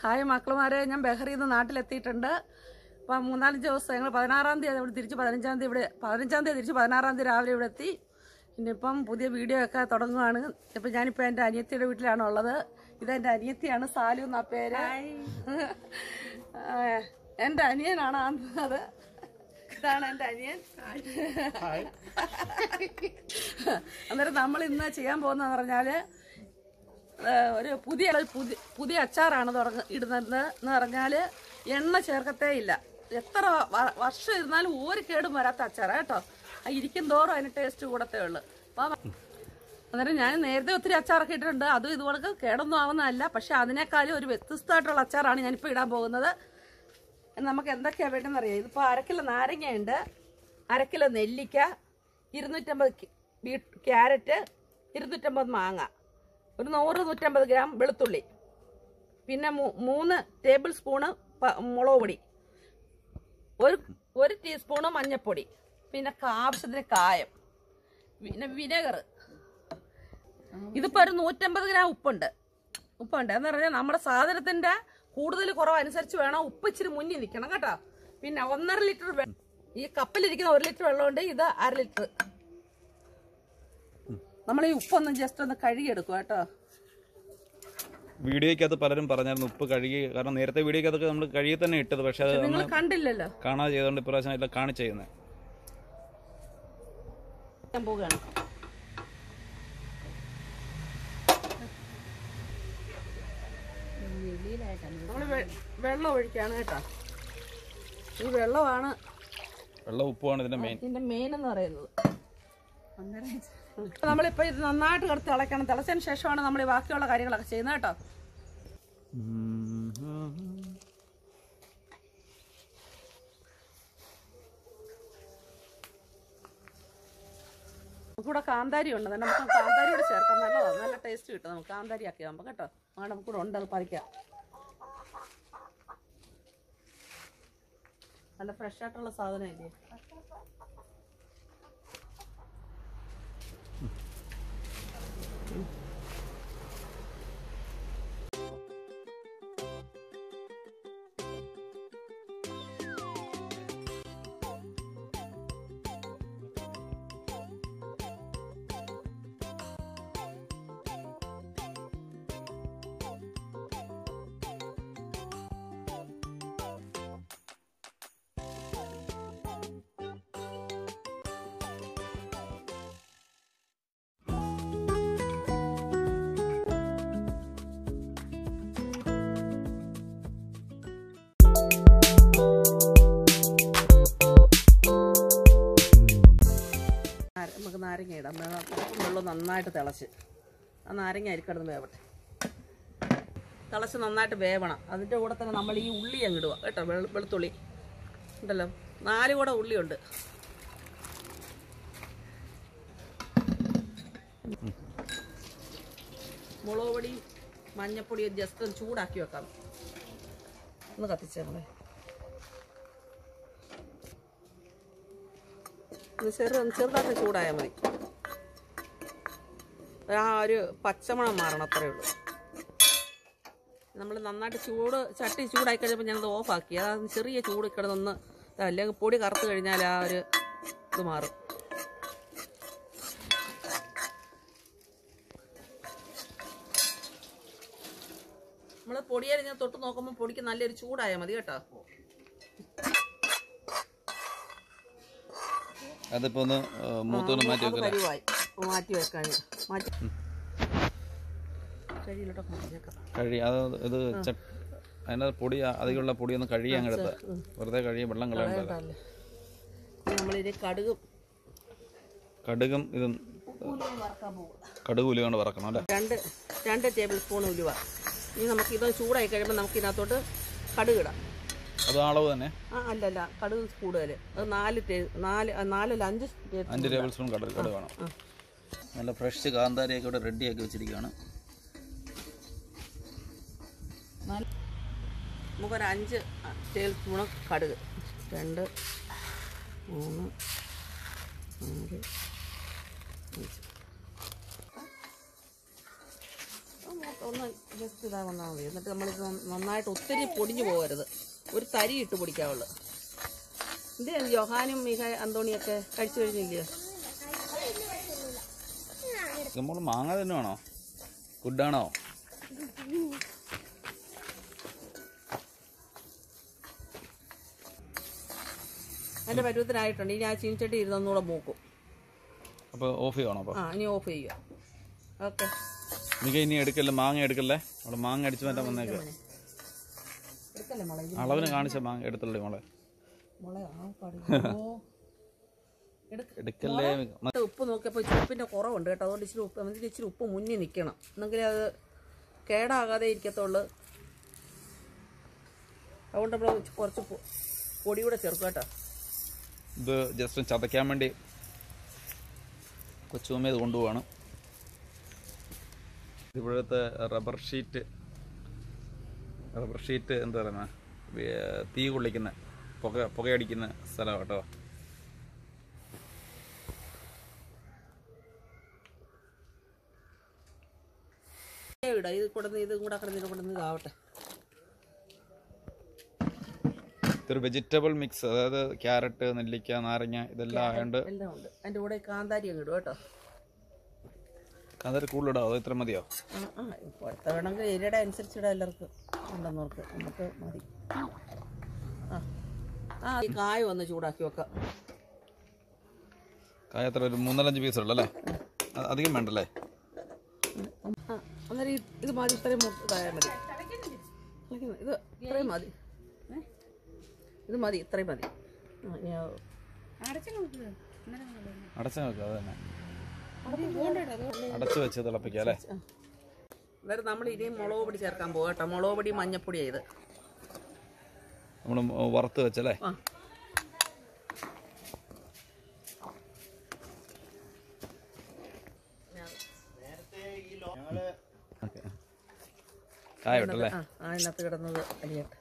Hi മക്കളുമാരെ ഞാൻ ബഹറിയിൽ നിന്ന് നാട്ടിലെത്തിയിട്ടുണ്ട് അപ്പം മൂന്നാലഞ്ച് ദിവസം ഞങ്ങൾ പതിനാറാം തീയതി ഇവിടെ തിരിച്ച് പതിനഞ്ചാം തീയതി ഇവിടെ പതിനഞ്ചാം തീയതി തിരിച്ച് പതിനാറാം തീയതി രാവിലെ ഇവിടെ എത്തി ഇനിയിപ്പം പുതിയ വീഡിയോ ഒക്കെ തുടങ്ങുകയാണ് ഇപ്പം ഞാനിപ്പോൾ എൻ്റെ അനിയത്തിയുടെ വീട്ടിലാണ് ഉള്ളത് ഇതെൻ്റെ അനിയത്തിയാണ് സാലു എന്നാ പേര് ആ, എൻ്റെ അനിയനാണ് അത് ഇതാണ് എൻ്റെ അനിയൻ അന്നേരം നമ്മൾ ഇന്ന് ചെയ്യാൻ പോകുന്നതെന്ന് പറഞ്ഞാല് ഏഹ് ഒരു പുതിയ പുതിയ പുതിയ അച്ചാറാണ് തുടങ്ങ ഇടുന്നത് എന്ന് പറഞ്ഞാൽ എണ്ണ ചേർക്കത്തേ ഇല്ല എത്ര വ- വർഷം ഇരുന്നാലും ഒരു കേടും വരാത്ത അച്ചാറാണ് കേട്ടോ ആ ഇരിക്കും തോറും അതിന് ടേസ്റ്റ് കൂടത്തേ ഉള്ളൂ അപ്പം അന്നേരം ഞാൻ നേരത്തെ ഒത്തിരി അച്ചാറൊക്കെ ഇട്ടിട്ടുണ്ട് അതും ഇതുപോലെ കേടൊന്നും ആവുന്നതല്ല പക്ഷെ അതിനേക്കാളും ഒരു വ്യത്യസ്തമായിട്ടുള്ള അച്ചാറാണ് ഞാനിപ്പോൾ ഇടാൻ പോകുന്നത് നമുക്ക് എന്തൊക്കെയാണ് വേണ്ടതെന്ന് അറിയാം ഇതിപ്പോൾ അരക്കിലോ നാരങ്ങയുണ്ട് അരക്കിലോ നെല്ലിക്ക ഇരുന്നൂറ്റമ്പത് കി- ബീറ്റ് ക്യാരറ്റ് ഇരുന്നൂറ്റമ്പത് മാങ്ങ ഒരു നൂറ് നൂറ്റമ്പത് ഗ്രാം വെളുത്തുള്ളി പിന്നെ മൂ- മൂന്ന് ടേബിൾ സ്പൂണ് പ- മുളക് പൊടി ഒരു ഒരു ടീസ്പൂണ് മഞ്ഞൾപ്പൊടി പിന്നെ ക- ആവശ്യത്തിന് കായം പിന്നെ വിനെഗർ ഇതിപ്പോൾ ഒരു നൂറ്റമ്പത് ഗ്രാം ഉപ്പുണ്ട് ഉപ്പുണ്ട് എന്ന് പറഞ്ഞാൽ നമ്മുടെ സാധനത്തിന്റെ കൂടുതൽ കുറവ് അനുസരിച്ച് വേണം ഉപ്പ് ഇച്ചിരി മുന്നിൽ നിൽക്കണം കേട്ടോ പിന്നെ ഒന്നര ലിറ്റർ വെ- ഈ കപ്പിലിരിക്കുന്ന ഒരു ലിറ്റർ വെള്ളമുണ്ട് ഇത് അര ലിറ്റർ നമ്മൾ ഈ ഉപ്പൊന്ന് ജസ്റ്റ് ഒന്ന് കഴുകിയെടുക്കും കേട്ടോ വീഡിയോയ്ക്കകത്ത് പലരും പറഞ്ഞായിരുന്നു ഉപ്പ് കഴുകി കാരണം നേരത്തെ വീഡിയോയ്ക്കകത്തൊക്കെ നമ്മൾ കഴുകി തന്നെ ഇട്ടത് പക്ഷെ അത് നിങ്ങൾ നമ്മൾ കണ്ടില്ലല്ലോ കാണാതെ ചെയ്തുകൊണ്ട് ഇപ്രാവശ്യം എല്ലാം കാണിച്ചു ചെയ്യുന്നത് ഞാൻ പോവുകയാണ് നമ്മൾ വെള്ളം ഒഴിക്കാണ് കേട്ടോ ഈ വെള്ളമാണ് വെള്ളം ഉപ്പുമാണ് ഇതിന്റെ മെയിൻ ഇതിന്റെ മെയിൻ എന്ന് പറയുന്നത് അപ്പൊ നമ്മളിപ്പോ ഇത് നന്നായിട്ട് കിടത്ത് തിളയ്ക്കണം തിളച്ചതിന് ശേഷമാണ് നമ്മൾ ഈ ബാക്കിയുള്ള കാര്യങ്ങളൊക്കെ ചെയ്യുന്നത് കേട്ടോ നമുക്കിവിടെ കാന്താരി ഉണ്ട് അതുകൊണ്ട് നമുക്ക് കാന്താരി കൂടെ ചേർക്കാം നല്ലതാണ് നല്ല ടേസ്റ്റ് കിട്ടും നമുക്ക് കാന്താരി ആക്കി ആകുമ്പോൾ കേട്ടോ ആ നമുക്കിവിടെ ഉണ്ട് അത് പറിക്കാം നല്ല ഫ്രഷ് ആയിട്ടുള്ള സാധനം ഇല്ലേ നാര- നമുക്ക് നാരങ്ങ ഇടാം എന്നാ വെള്ളം നന്നായിട്ട് തിളച്ച് ആ നാരങ്ങ അരിക്കടന്ന് വേവട്ടെ തിളച്ച് നന്നായിട്ട് വേവണം അതിൻ്റെ കൂടെ തന്നെ നമ്മൾ ഈ ഉള്ളി അങ്ങ് ഇടുക കേട്ടോ വെളു- വെളുത്തുള്ളി ഉണ്ടല്ലോ നാല് കൂടെ ഉള്ളിയുണ്ട് മുളക് പൊടി മഞ്ഞപ്പൊടി ജസ്റ്റ് ഒന്ന് ചൂടാക്കി വെക്കാം ഒന്ന് കത്തിച്ചേങ്ങളെ ഒന്ന് ചെറു ചെറുതായിട്ട് ചൂടായാൽ മതി ആ ഒരു പച്ചമണം മാറണം അത്രേ ഉള്ളൂ നമ്മൾ നന്നായിട്ട് ചൂട് ചട്ടി ചൂടായി കഴിഞ്ഞപ്പോൾ ഞാനത് ഓഫാക്കി അത് ചെറിയ ചൂട് കിടന്നൊന്ന് അല്ലെങ്കിൽ പൊടി കറുത്ത് കഴിഞ്ഞാൽ ആ ഒരു ഇത് മാറും നമ്മൾ പൊടിയരിഞ്ഞ് തൊട്ട് നോക്കുമ്പോൾ പൊടിക്ക് നല്ലൊരു ചൂടായാൽ മതി കേട്ടോ അതിപ്പോ ഒന്ന് മൂത്തൊന്ന് മാറ്റി അത് വെക്കല കരുവായി മാറ്റി വെക്കാൻ മാറ്റി കരിയിലോട്ടൊക്കെ മാറ്റിയേക്കാം കഴി അത് ഇത് ച- അതിനകത്ത് പൊടി അധികമുള്ള പൊടി ഒന്ന് കഴുകി അങ്ങ് എടുത്ത വെറുതെ കഴുകി വെള്ളം കളയണ്ട കേട്ടല്ലേ നമ്മളിത് കടുക് കടുകും ഇതും ഉലുവ വറക്കാൻ പോകും കടുക് ഉലുകൊണ്ട് വറക്കണം അല്ലേ രണ്ട് രണ്ട് ടേബിൾ സ്പൂൺ ഉലുവ ഇനി നമുക്ക് ഇത് ചൂടായി കഴിയുമ്പോൾ നമുക്ക് ഇതിനകത്തോട്ട് കടുക് ഇടാം അത് അളവ് തന്നെ ആ അല്ലല്ല കടുക് കൂടുതൽ അത് നാല് ടേ നാല് ആ, നാലല്ല അഞ്ച് ടേബിൾ അഞ്ച് ടേബിൾ സ്പൂൺ കടുക് കടുക് വേണം ആ. നല്ല ഫ്രഷ് കാന്താരിയൊക്കെ ഇവിടെ റെഡിയാക്കി വെച്ചിരിക്കുകയാണ് നാല് നമുക്കൊരു അഞ്ച് ടേബിൾ സ്പൂണ് കടുക് രണ്ട് മൂന്ന് നാല് അഞ്ച് അത് മൂത്ത ഒന്ന് ജസ്റ്റ് ഇതാ വന്നാൽ മതി എന്നിട്ട് നമ്മളിത് നന്ന- നന്നായിട്ട് ഒത്തിരി പൊടിഞ്ഞു പോകരുത് ഒരു തരി ഇട്ട് പൊടിക്കാവുള്ളൂ എന്ത് ജൊഹാനും മിക അന്തോണിയൊക്കെ കഴിച്ചു കഴിഞ്ഞില്ലയോ നമ്മൾ മാങ്ങ തന്നെ വേണോ ഫുഡാണോ അതിൻ്റെ പരുവത്തിനായിട്ടുണ്ട് ഇനി ആ ചീനിച്ചട്ടി ഇരുന്നൊന്നുകൂടെ മൂക്കും അപ്പോൾ ഓഫ് ചെയ്യണോ അപ്പോൾ ആ ഇനി ഓഫ് ചെയ്യുക ഓക്കെ മിക ഇനി എടുക്കല്ലേ മാങ്ങ എടുക്കല്ലേ അവിടെ മാങ്ങ അടിച്ചു മാറ്റാൻ വന്നേക്ക് എടുക്കല്ലേ മോളെ ഇത് അളവിന് കാണിച്ച മാങ്ങ എടുത്തുള്ളൂ മോളെ മോളെ ആ പാടില്ല എടുക്ക എടുക്കല്ലേ മ- ഉപ്പ് നോക്കിയപ്പോൾ ഇച്ചിരി ഉപ്പിൻ്റെ കുറവുണ്ട് കേട്ടോ അതുകൊണ്ട് ഇച്ചിരി ഉപ്പ് എന്നിട്ട് ഇച്ചിരി ഉപ്പ് മുന്നിൽ നിൽക്കണം എന്നെങ്കിലേ അത് കേടാകാതെ ഇരിക്കത്തുള്ളൂ അതുകൊണ്ട് നമ്മൾ കുറച്ച് പൊ- പൊടി കൂടെ ചേർക്കും കേട്ടോ ഇത് ജസ്റ്റ് ചതയ്ക്കാൻ വേണ്ടി കൊച്ചുമ്മ ഇത് കൊണ്ടുപോവാണ് ഇവിടുത്തെ റബ്ബർ ഷീറ്റ് റബ്ബർ ഷീറ്റ് എന്താ പറയുന്ന തീ കൊള്ളിക്കുന്ന പുക പുകയടിക്കുന്ന സ്ഥലം കേട്ടോ ഇടാം ഇത് കൊടുന്ന് ഇത് കൂടെ കിടന്ന് ഇത് കൊടുന്ന് ഇതാവട്ടെ ഇതൊരു വെജിറ്റബിൾ മിക്സ് അതായത് ക്യാരറ്റ് നെല്ലിക്ക നാരങ്ങ ഇതെല്ലാം ആയതുകൊണ്ട് എല്ലാം ഉണ്ട് അതിൻ്റെ കൂടെ കാന്താരി അങ്ങ് ഇടും കേട്ടോ അതൊരു കൂടുതലിടാം അതോ ഇത്ര മതിയോ ആ ആ ഇപ്പോഴത്തെ വേണമെങ്കിൽ എരിയുടെ അനുസരിച്ച് ഇടാം എല്ലാവർക്കും ഉണ്ടെന്നവർക്ക് നമുക്ക് മതി ആ ആ ഈ കായ ഒന്ന് ചൂടാക്കി വെക്കാം കായ എത്ര ഒരു മൂന്നാലഞ്ച് പീസ് ഉള്ളു അല്ലേ അ- അധികം വേണ്ടല്ലേ ആ അന്നേരം ഈ- ഇത് മതി ഇത്രയും മു- ഇതായാൽ മതി കളിക്കുന്നു. ഇത് ഇത്രയും മതി ഏ? ഇത് മതി ഇത്രയും മതി ആ, ഇനി ആ- അടച്ചു നോക്കുക അത് തന്നെ അടച്ചു വെച്ച് തിളപ്പിക്കുക അല്ലേ അന്നേരം നമ്മൾ ഇനിയും മുളക് പൊടി ചേർക്കാൻ പോകും കേട്ടോ മുളക് പൊടി മഞ്ഞപ്പൊടിയാണ് ഇത് നമ്മൾ വറുത്ത് വെച്ചല്ലേ ആ ഓക്കെ കായ വിട്ടല്ലേ ആ ആ അതിനകത്ത് കിടന്നത് അരിയട്ടെ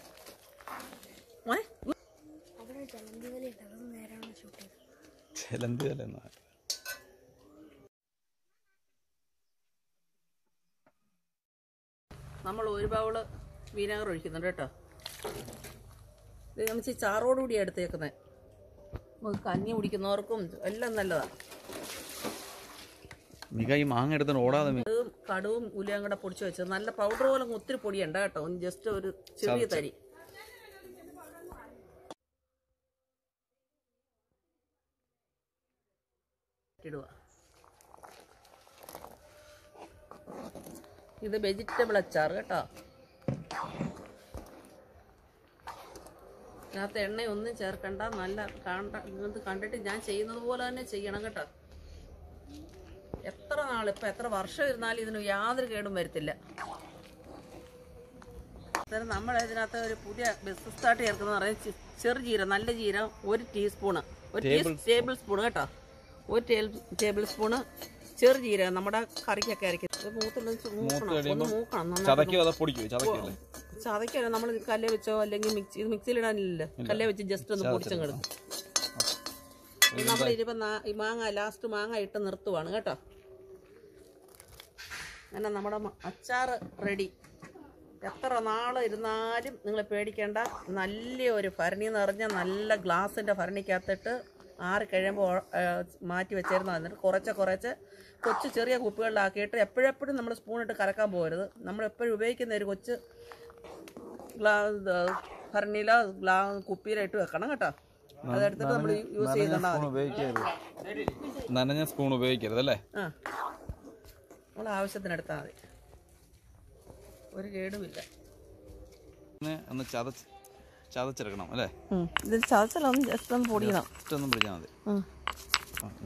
മോനെ ചിലന്ത് ചില നമ്മൾ ഒരു ബൗള് വിനാഗർ ഒഴിക്കുന്നുണ്ട് കേട്ടോ ഇത് നമ്മൾ ഈ ചാറോടുകൂടി എടുത്തേക്കുന്നത് നമുക്ക് കഞ്ഞി കുടിക്കുന്നവർക്കും എല്ലാം നല്ലതാണ് മിക ഈ മാങ്ങ എടുത്തിട്ട് ഓടാതെ മി- കടുവും കടുവും ഉലയും കൂടെ പൊടിച്ച് വെച്ചത് നല്ല പൗഡർ പോലെ അങ്ങ് ഒത്തിരി പൊടിയുണ്ട് കേട്ടോ ജസ്റ്റ് ഒരു ചെറിയ തരി ഇടുക ഇത് വെജിറ്റബിൾ അച്ചാർ കേട്ടോ ഇതിനകത്ത് എണ്ണയൊന്നും ചേർക്കണ്ട നല്ല കണ്ട ഇത് കണ്ടിട്ട് ഞാൻ ചെയ്യുന്നത് പോലെ തന്നെ ചെയ്യണം കേട്ടോ എത്ര നാൾ ഇപ്പം എത്ര വർഷം ഇരുന്നാലും ഇതിന് യാതൊരു കേടും വരത്തില്ല അന്നേരം നമ്മൾ ഇതിനകത്ത് ഒരു പുതിയ ബിസിനസ് സ്റ്റാർട്ട് ചേർക്കുന്ന പറയുന്നത് ചെ- ചെറുജീരം നല്ല ജീരം ഒരു ടീസ്പൂണ് ഒരു ടീ- ടേബിൾ സ്പൂൺ കേട്ടോ ഒരു ടേബിൾ ടേബിൾ സ്പൂണ് ചെറുജീരകം നമ്മുടെ കറിക്കൊക്കെ അരയ്ക്കും ഇത് മൂത്തുണ്ടെന്ന് മൂക്കണം ഒന്ന് മൂക്കണം നന്നായിട്ട് ചതയ്ക്കോ അതോ പൊടിക്കോ ചതയ്ക്കല്ലേ ചതയ്ക്കാണ് നമ്മൾ കല്ലേ വെച്ചോ അല്ലെങ്കിൽ മിക്സി ഇത് മിക്സിയിലിടാനില്ലല്ലോ കല്ലേ വെച്ച് ജസ്റ്റ് ഒന്ന് പൊടിച്ചെടുക്കും നമ്മൾ ഇനിയിപ്പോൾ ഈ മാങ്ങ ലാസ്റ്റ് മാങ്ങ ഇട്ട് നിർത്തുവാണ് കേട്ടോ അങ്ങനെ നമ്മുടെ മ- അച്ചാറ് റെഡി എത്ര നാൾ ഇരുന്നാലും നിങ്ങൾ പേടിക്കേണ്ട നല്ലൊരു ഭരണി എന്ന് പറഞ്ഞാൽ നല്ല ഗ്ലാസിൻ്റെ ഭരണിക്കകത്തിട്ട് ആറി കഴിയുമ്പോൾ മാറ്റി വെച്ചിരുന്ന എന്നിട്ട് കുറച്ച് കുറച്ച് കൊച്ചു ചെറിയ കുപ്പികളിലാക്കിയിട്ട് എപ്പോഴെപ്പോഴും നമ്മൾ സ്പൂണിട്ട് കലക്കാൻ പോകരുത് നമ്മൾ എപ്പോഴും ഉപയോഗിക്കുന്ന ഒരു കൊച്ച് ഗ്ലാ ഭരണിയിലോ ഗ്ലാ കുപ്പിയിലോ ഇട്ട് വെക്കണം കേട്ടോ അതെടുത്തിട്ട് നമ്മൾ യൂസ് ചെയ്തോണ്ടാ സ്പൂൺ ഉപയോഗിക്കരുത് നനഞ്ഞ സ്പൂൺ ഉപയോഗിക്കരുത് അല്ലേ ആ നമ്മൾ ആവശ്യത്തിനെടുത്താൽ മതി ഒരു കേടുമില്ല ഒന്ന് ഒന്ന് ചതച്ച് ചതച്ചെടുക്കണം അല്ലേ ഇത് ചതച്ചലൊന്ന് ജസ്റ്റ് ഒന്ന് പൊടിയണം ജസ്റ്റ് ഒന്ന് പിടിച്ചാൽ മതി ആ, ഉം.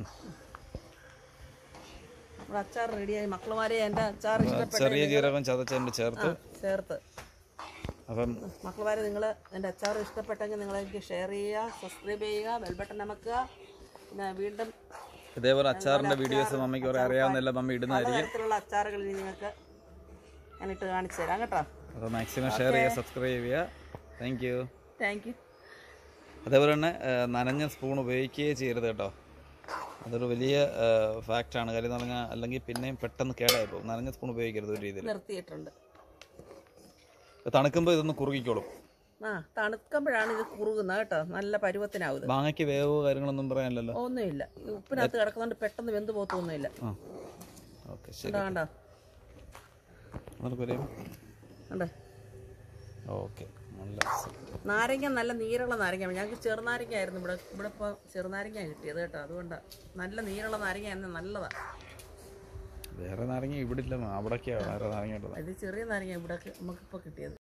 നമ്മുടെ അച്ചാർ റെഡിയായി മക്കളുമാരെ എൻ്റെ അച്ചാർ ഇഷ്ടപ്പെട്ട ചെറിയ ജീരകം ചതച്ചതിൻ്റെ ചേർത്ത് ചേർത്ത് അപ്പം മക്കളുമാരെ നിങ്ങൾ എൻ്റെ അച്ചാർ ഇഷ്ടപ്പെട്ടെങ്കിൽ നിങ്ങൾ എനിക്ക് ഷെയർ ചെയ്യുക സബ്സ്ക്രൈബ് ചെയ്യുക ബെൽബട്ടൺ അമക്കുക പിന്നെ വീണ്ടും ഇതേപോലെ അച്ചാറിൻ്റെ വീഡിയോസ് മമ്മിക്ക് കുറെ അറിയാവുന്നില്ല മമ്മി ഇടുന്നതായിരിക്കും പലതരത്തിലുള്ള അച്ചാറുകൾ ഇനി നിങ്ങൾക്ക് ഞാൻ ഇട്ട് കാണിച്ചു തരാം കേട്ടോ അപ്പോൾ മാക്സിമം ഷെയർ ചെയ്യുക സബ്സ്ക്രൈബ് ചെയ്യുക താങ്ക് യു താങ്ക് യു അതേപോലെ തന്നെ ഏ, നനഞ്ഞ സ്പൂൺ ഉപയോഗിക്കുകയേ ചെയ്യരുത് കേട്ടോ അതൊരു വലിയ ഫാക്റ്റാണ് കാര്യം എന്ന് പറഞ്ഞാൽ അല്ലെങ്കിൽ പിന്നെയും പെട്ടെന്ന് കേടായി പോകും നനഞ്ഞ സ്പൂൺ ഉപയോഗിക്കരുത് ഒരു രീതിയിൽ നിർത്തിയിട്ടുണ്ട് തണുക്കുമ്പോൾ ഇതൊന്ന് കുറുകിക്കോളും ആ തണുക്കുമ്പോഴാണ് ഇത് കുറുകുന്നത് കേട്ടോ നല്ല പരുവത്തിനാവും ഇത് മാങ്ങയ്ക്ക് വേവോ കാര്യങ്ങളൊന്നും പറയാനില്ലല്ലോ ഒന്നുമില്ല ഈ ഉപ്പിനകത്ത് കിടക്കുന്നതുകൊണ്ട് പെട്ടെന്ന് വെന്ത് പോത്തൊന്നുമില്ല ആ ഓക്കെ ശരി കണ്ടോ കണ്ടോ നമുക്കൊരു കണ്ടോ ഓക്കെ നല്ല set. നാരങ്ങ നല്ല നീരുള്ള നാരങ്ങ ഞങ്ങൾക്ക് ചെറുനാരങ്ങ ആയിരുന്നു ഇവിടെ ഇവിടെ ഇപ്പോൾ ചെറുനാരങ്ങ കിട്ടിയത് കേട്ടോ അതുകൊണ്ടാണ് നല്ല നീരുള്ള നാരങ്ങ ആയിരുന്നു നല്ലതാണ് വേറെ നാരങ്ങ ഇവിടെ ഇല്ല അവിടേക്കാണ് വേറെ നാരങ്ങ ഉള്ളത് ഇത് ചെറിയ നാരങ്ങ ഇവിടെ നമുക്കിപ്പോൾ കിട്ടിയത്